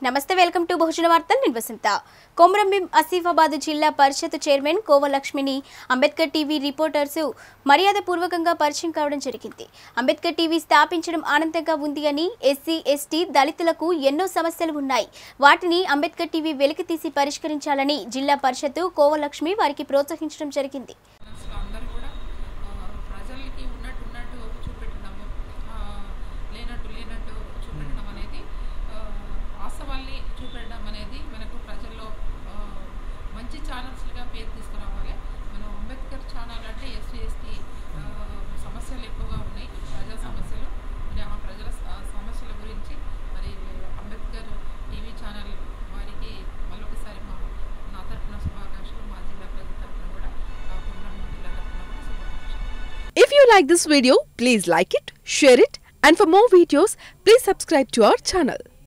నమస్తే welcome to బహుజన వార్తలు నేను వసంత కొమరంభీం ఆసిఫాబాద్ జిల్లా పరిషత్ చైర్మన్ కోవలక్ష్మిని అంబేద్కర్ టీవీ రిపోర్టర్స్ మర్యాదపూర్వకంగా పరిచయం కావడం జరిగింది అంబేద్కర్ టీవీ స్థాపించడం ఆనందంగా ఉంది అని ఎస్సీ ఎస్టీ దళితులకు ఎన్నో సమస్యలు ఉన్నాయి వాటిని అంబేద్కర్ టీవీ వెలికి తీసి పరిష్కరించాలని జిల్లా పరిషత్ కోవలక్ష్మి వారికి ప్రోత్సహించడం జరిగింది అసలు అందరూ కూడా ఆ, ప్రజలకి ఉన్నట్టు ఉన్నట్టు చూపెట్టడము ఆ, లేనట్టు లేనట్టు చూపెట్టడం అనేది ఆ, వాస్తవాల్ని చూపెట్టడం అనేది మనకు ప్రజల్లో ఆ, మంచి ఛానల్స్గా పేరు తీసుకురావాలి మనం అంబేద్కర్ ఛానల్ అంటే ఎస్సీ ఎస్టీ సమస్యలు ఎక్కువగా ఉన్నాయి ప్రజా సమస్యలు మరి ఆ ప్రజల స- సమస్యల గురించి మరి అంబేద్కర్ టీవీ ఛానల్ వారికి మళ్ళొకసారి మా నా తరఫున శుభాకాంక్షలు మా జిల్లా ప్రజల తరఫున కూడా ఆ, కుమ్రం జిల్లా తరఫున కూడా శుభాకాంక్షలు If you like this video, please like it, share it, and for more videos, please subscribe to our channel.